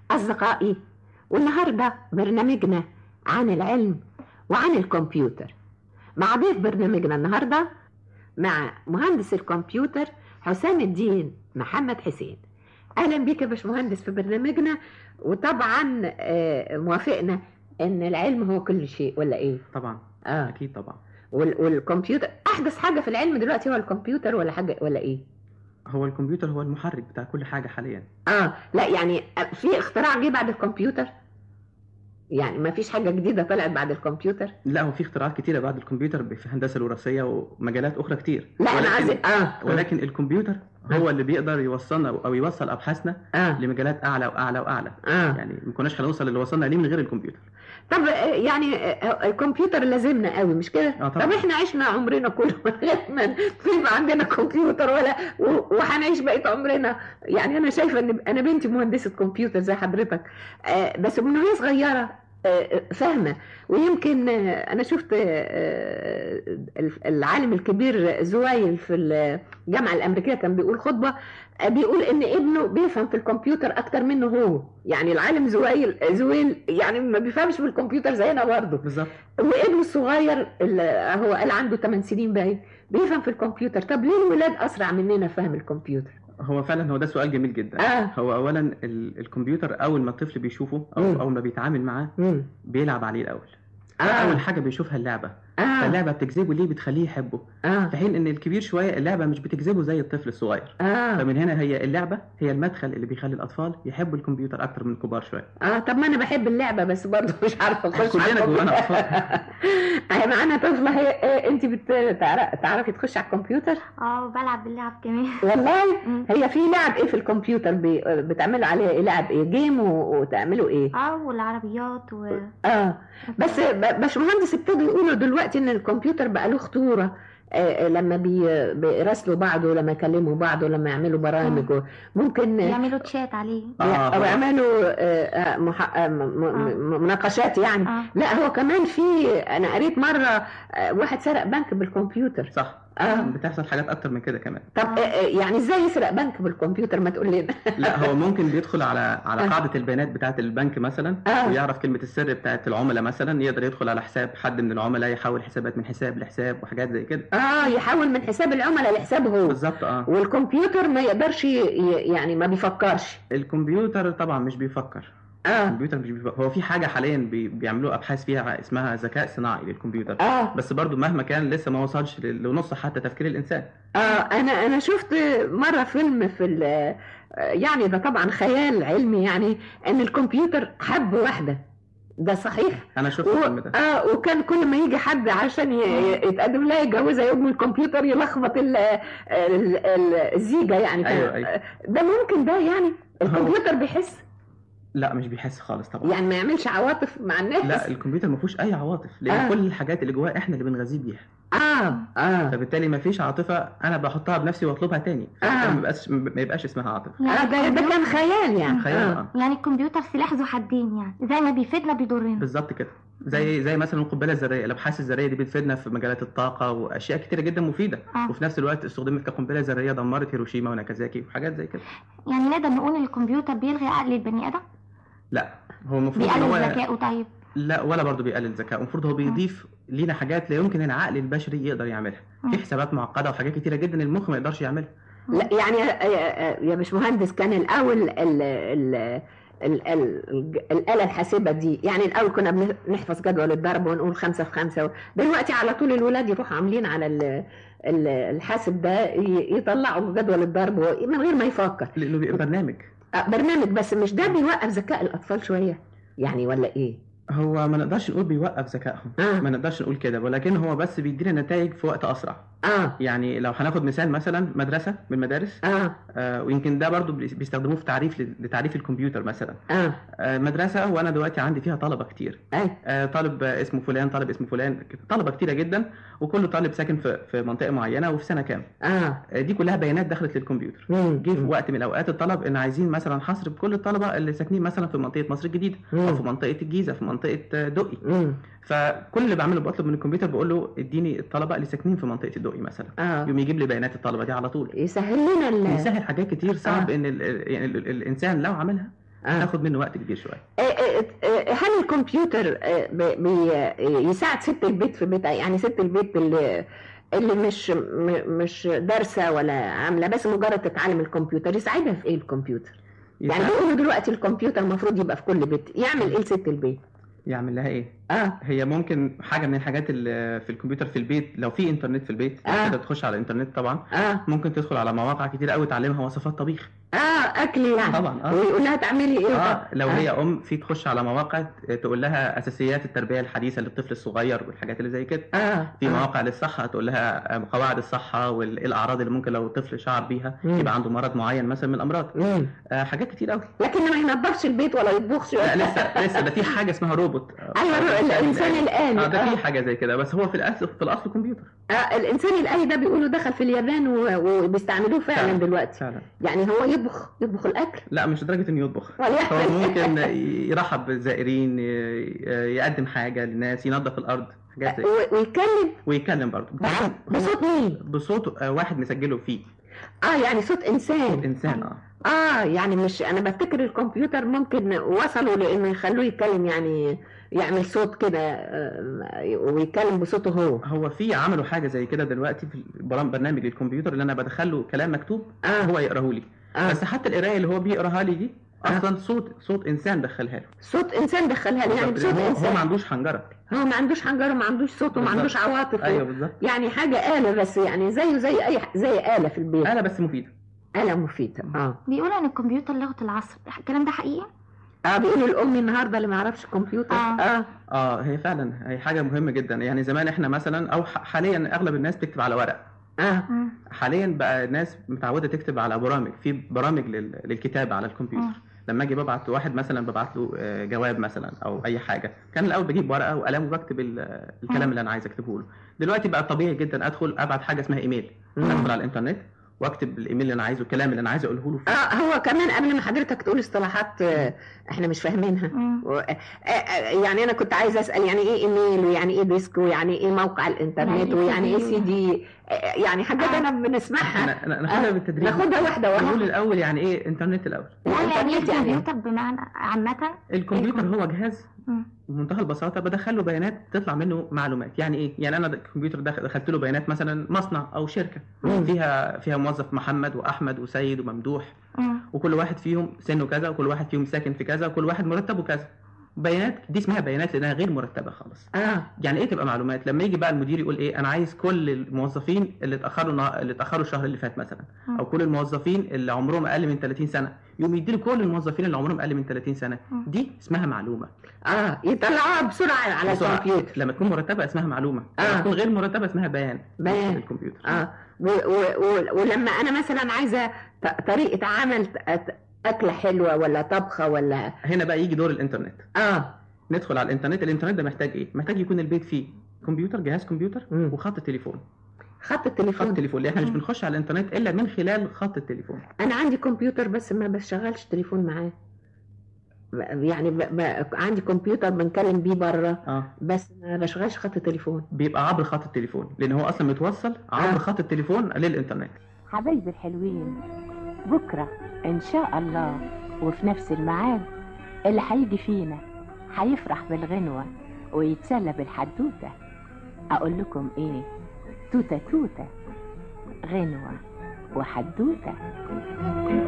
أصدقائي والنهاردة برنامجنا عن العلم وعن الكمبيوتر مع ضيف برنامجنا النهاردة مع مهندس الكمبيوتر حسام الدين محمد حسين أهلا بك يا باشمهندس في برنامجنا وطبعا آه، موافقنا ان العلم هو كل شيء ولا ايه طبعا اه اكيد طبعا وال- والكمبيوتر احدث حاجه في العلم دلوقتي هو الكمبيوتر ولا حاجه ولا ايه هو الكمبيوتر هو المحرك بتاع كل حاجه حاليا اه لا يعني في اختراع جه بعد الكمبيوتر يعني ما فيش حاجه جديده طلعت بعد الكمبيوتر لا هو في اختراعات كتيره بعد الكمبيوتر في الهندسه الوراثيه ومجالات اخرى كتير لا انا ولكن- عايز اه ولكن الكمبيوتر هو اللي بيقدر يوصلنا او يوصل ابحاثنا اه لمجالات اعلى واعلى واعلى اه يعني ما كناش هنوصل اللي وصلنا ليه من غير الكمبيوتر طب آه، يعني آه، الكمبيوتر لازمنا قوي مش كده؟ آه، طبعاً. طب احنا عشنا عمرنا كله من غير ما يبقى عندنا كمبيوتر ولا و- وهنعيش بقيت عمرنا يعني انا شايفه ان انا بنتي مهندسه كمبيوتر زي حضرتك آه، بس من وهي صغيره آه، فاهمه ويمكن آه، انا شفت آه، العالم الكبير زوايل في الجامعه الامريكيه كان بيقول خطبه آه، بيقول ان ابنه بيفهم في الكمبيوتر اكتر منه هو يعني العالم زويل زويل يعني ما بيفهمش في الكمبيوتر زينا برضه بالظبط وابنه الصغير اللي هو قال عنده 8 سنين باين بيفهم في الكمبيوتر طب ليه الولاد اسرع مننا في فهم الكمبيوتر هو فعلا هو ده سؤال جميل جدا اه هو اولا ال- الكمبيوتر اول ما الطفل بيشوفه او مم. اول ما بيتعامل معاه مم. بيلعب عليه الاول اه اول حاجه بيشوفها اللعبه اه فاللعبه بتجذبه ليه بتخليه يحبه اه في حين ان الكبير شويه اللعبه مش بتجذبه زي الطفل الصغير اه فمن هنا هي اللعبه هي المدخل اللي بيخلي الاطفال يحبوا الكمبيوتر اكتر من الكبار شويه اه طب ما انا بحب اللعبه بس برضه مش عارفه اخش كلنا على جوانا الكمبيوتر. اهي معانا طفله هي إيه انت بتعرفي تخشي على الكمبيوتر اه بلعب باللعب كمان والله مم. هي في لعب ايه في الكمبيوتر بي- بتعملوا عليها ايه لعب ايه جيم و- وتعملوا ايه اه والعربيات و اه بس ب- باشمهندس ابتدوا يقولوا دلوقتي ان الكمبيوتر بقى له خطوره آه، آه، لما بي- بيراسلوا بعض ولما يكلموا بعض ولما يعملوا برامج و- ممكن آه، يعملوا تشات عليه آه، او هو- يعملوا آه، آه، مح- آه، م- م- م- مناقشات يعني اه لا هو كمان في انا قريت مره آه، واحد سرق بنك بالكمبيوتر صح اه بتحصل حاجات اكتر من كده كمان طب آه، آه، يعني ازاي يسرق بنك بالكمبيوتر ما تقول لنا لا هو ممكن بيدخل على على آه. قاعده البيانات بتاعه البنك مثلا آه. ويعرف كلمه السر بتاعه العملاء مثلا يقدر يدخل على حساب حد من العملاء يحول حسابات من حساب لحساب وحاجات زي كده اه يحول من حساب العملاء لحسابه هو بالظبط اه والكمبيوتر ما يقدرش ي- يعني ما بيفكرش الكمبيوتر طبعا مش بيفكر اه الكمبيوتر مش بيفكر هو في حاجه حاليا بي... بيعملوا ابحاث فيها اسمها ذكاء صناعي للكمبيوتر اه بس برضو مهما كان لسه ما وصلش ل- لنص حتى تفكير الانسان اه انا انا شفت مره فيلم في ال- يعني ده طبعا خيال علمي يعني ان الكمبيوتر حب واحده ده صحيح انا شفت و... الفيلم ده اه وكان كل ما يجي حد عشان ي... ي- يتقدم لها يتجوزها يقوم الكمبيوتر يلخبط ال... ال... ال... الزيجه يعني كان- أيوة، أيوة. ده ممكن ده يعني الكمبيوتر بيحس لا مش بيحس خالص طبعا يعني ما يعملش عواطف مع الناس لا الكمبيوتر ما فيهوش اي عواطف لان آه. كل الحاجات اللي جواه احنا اللي بنغذيه بيها اه اه فبالتالي ما فيش عاطفه انا بحطها بنفسي واطلبها تاني آه. ما يبقاش ما يبقاش اسمها عاطفه اه ده, ده الكمبيوتر- كان خيال يعني خيال آه. اه يعني الكمبيوتر سلاح ذو حدين يعني زي ما بيفيدنا بيضرنا بالظبط كده زي زي مثلا القنبله الذريه الابحاث الذريه دي بتفيدنا في مجالات الطاقه واشياء كتيره جدا مفيده آه. وفي نفس الوقت استخدمت كقنبله ذريه دمرت هيروشيما وناكازاكي وحاجات زي كده يعني نقدر نقول ان الكمبيوتر بيلغي عقل البني ادم لا هو المفروض ان بيقلل هو ذكائه طيب لا ولا برضه بيقلل ذكاء المفروض هو بيضيف لينا حاجات لا يمكن العقل البشري يقدر يعملها مم. في حسابات معقده وحاجات كتيره جدا المخ ما يقدرش يعملها لا يعني يا- يا يا باشمهندس كان الاول ال ال ال ال الآلة الحاسبة دي يعني الأول كنا بن- بنحفظ جدول الضرب ونقول خمسة في خمسة دلوقتي على طول الولاد يروحوا عاملين على ال- ال- الحاسب ده ي- يطلعوا جدول الضرب و- من غير ما يفكر لانه بيبقى برنامج آه، برنامج بس مش ده بيوقف ذكاء الأطفال شوية يعني ولا إيه؟ هو ما نقدرش نقول بيوقف ذكائهم آه. ما نقدرش نقول كده ولكن هو بس بيدينا نتائج في وقت اسرع آه يعني لو هناخد مثال مثلا مدرسه من المدارس آه آه ويمكن ده برضو بي- بيستخدموه في تعريف ل- لتعريف الكمبيوتر مثلا آه آه مدرسه وانا دلوقتي عندي فيها طلبه كتير أي آه طالب آه، اسمه فلان طالب اسمه فلان طلبه كتيره جدا وكل طالب ساكن في في منطقه معينه وفي سنه كام آه آه دي كلها بيانات دخلت للكمبيوتر مم. جه في وقت من الاوقات الطلب ان عايزين مثلا حصر بكل الطلبه اللي ساكنين مثلا في منطقه مصر الجديده او في مم. منطقه الجيزه في منطقه آه، دقي مم. فكل اللي بعمله بطلب من الكمبيوتر بقول له اديني الطلبه اللي ساكنين في منطقه الدقي مثلا آه يقوم يجيب لي بيانات الطلبه دي على طول يسهل لنا ال- يسهل حاجات كتير صعب آه. ان ال ال يعني ال الانسان لو عملها آه. تاخد منه وقت كبير شويه آه، آه، آه، هل الكمبيوتر آه، بي- بي- آه، يساعد ست البيت في بيتها يعني ست البيت اللي اللي مش م- مش دارسه ولا عامله بس مجرد تتعلم الكمبيوتر يساعدها في ايه الكمبيوتر؟ يعني يساعد- بيقولوا دلوقتي الكمبيوتر المفروض يبقى في كل بيت يعمل ايه لست البيت؟ يعمل لها ايه اه هي ممكن حاجه من الحاجات اللي في الكمبيوتر في البيت لو في انترنت في البيت آه. تقدر تخش على الانترنت طبعا اه ممكن تدخل على مواقع كتير قوي تعلمها وصفات طبيخ اه اكل يعني طبعا اه ويقول لها تعملي ايه اه لو آه. هي ام في تخش على مواقع تقول لها اساسيات التربيه الحديثه للطفل الصغير والحاجات اللي زي كده اه في آه. مواقع للصحه تقول لها قواعد الصحه والاعراض اللي ممكن لو الطفل شعر بيها مم. يبقى عنده مرض معين مثلا من الامراض مم. آه حاجات كتير قوي لكن ما ينظفش البيت ولا يطبخش لا لسه لسه ده في حاجه اسمها روبوت ايوه الر- الانسان الالي اه ده آه. في حاجه زي كده بس هو في الاصل في الاصل كمبيوتر آه الانسان الالي ده بيقولوا دخل في اليابان و- وبيستعملوه فعلا فعلا. دلوقتي فعلا يعني هو يطبخ يطبخ الاكل لا مش لدرجه انه يطبخ ولا هو يحمل ممكن يرحب بالزائرين ي- يقدم حاجه للناس ينظف الارض حاجات زي و- ويتكلم ويتكلم برضه بصوت مين؟ بصوت آه، واحد مسجله فيه اه يعني صوت انسان صوت انسان اه اه يعني مش انا بفتكر الكمبيوتر ممكن وصلوا لانه يخلوه يتكلم يعني يعمل صوت كده آه، ويتكلم بصوته هو هو في عملوا حاجه زي كده دلوقتي في البرام- برنامج الكمبيوتر اللي انا بدخله كلام مكتوب اه هو يقراه لي اه بس حتى القرايه اللي هو بيقراها لي دي آه. اصلا صوت صوت انسان دخلها له صوت انسان دخلها لي يعني بالظبط، بصوت هو, هو ما انسان عندوش حنجره هو ما عندوش حنجره وما عندوش صوت وما بالظبط. عندوش عواطف ايوه بالظبط يعني حاجه آلة بس يعني زيه زي أي زي آلة في البيت آلة بس مفيدة آلة مفيدة اه بيقولوا ان الكمبيوتر لغة العصر الكلام ده حقيقي؟ اه بيقولوا الأم النهارده اللي ما يعرفش كمبيوتر آه. اه اه هي فعلا هي حاجة مهمة جدا يعني زمان احنا مثلا او ح- حاليا اغلب الناس بتكتب على ورق اه مم. حاليا بقى الناس متعودة تكتب على برامج في برامج لل- للكتابة على الكمبيوتر مم. لما اجي ببعت واحد مثلا ببعت له آه، جواب مثلا او اي حاجه كان الاول بجيب ورقه وقلم وبكتب ال- الكلام مم. اللي انا عايز اكتبه له دلوقتي بقى طبيعي جدا ادخل ابعت حاجه اسمها ايميل مم. ادخل على الانترنت واكتب الايميل اللي انا عايزه الكلام اللي انا عايز اقوله له فيه. اه هو كمان قبل ما حضرتك تقول اصطلاحات آه، احنا مش فاهمينها مم. و- آه، آه، يعني انا كنت عايزه اسال يعني ايه ايميل ويعني ايه ديسك ويعني ايه موقع الانترنت يعني إيه ويعني ايه CD سي دي آه، يعني حاجات آه. انا بنسمعها احنا أنا- ناخدها آه، بالتدريج ناخدها واحده نقول واحده الاول يعني ايه انترنت الاول لا يعني ايه الانترنت يعني الكمبيوتر بمعنى عامة؟ الكمبيوتر الكم- هو جهاز مم. بمنتهى البساطه بدخل له بيانات تطلع منه معلومات يعني ايه يعني انا الكمبيوتر دخل دخلت له بيانات مثلا مصنع او شركه مم. فيها فيها موظف محمد واحمد وسيد وممدوح مم. وكل واحد فيهم سنه كذا وكل واحد فيهم ساكن في كذا وكل واحد مرتبه كذا بيانات دي اسمها بيانات لانها غير مرتبه خالص اه يعني ايه تبقى معلومات لما يجي بقى المدير يقول ايه انا عايز كل الموظفين اللي اتاخروا النا- اللي اتاخروا الشهر اللي فات مثلا مم. او كل الموظفين اللي عمرهم اقل من 30 سنه يقوم يديله كل الموظفين اللي عمرهم اقل من 30 سنه مم. دي اسمها معلومه اه يطلعوها بسرعه على بسرعة. الكمبيوتر لما تكون مرتبه اسمها معلومه لما آه. تكون غير مرتبه اسمها بيان بيان. في الكمبيوتر اه و و و ولما انا مثلا عايزه ط- طريقه عمل ت- اكله حلوه ولا طبخه ولا هنا بقى يجي دور الانترنت اه ندخل على الانترنت الانترنت ده محتاج ايه محتاج يكون البيت فيه كمبيوتر جهاز كمبيوتر مم. وخط تليفون خط خط التليفون تليفون لان احنا مش مم. بنخش على الانترنت الا من خلال خط التليفون انا عندي كمبيوتر بس ما بشغلش تليفون معاه ب- يعني ب... ب... عندي كمبيوتر بنكلم بيه بره اه بس ما بشغلش خط تليفون بيبقى عبر خط التليفون لان هو اصلا متوصل عبر آه. خط التليفون للانترنت حبايبي الحلوين بكرة إن شاء الله وفي نفس الميعاد اللي هيجي فينا هيفرح بالغنوة ويتسلى بالحدوتة أقول لكم إيه توتة توتة غنوة وحدوتة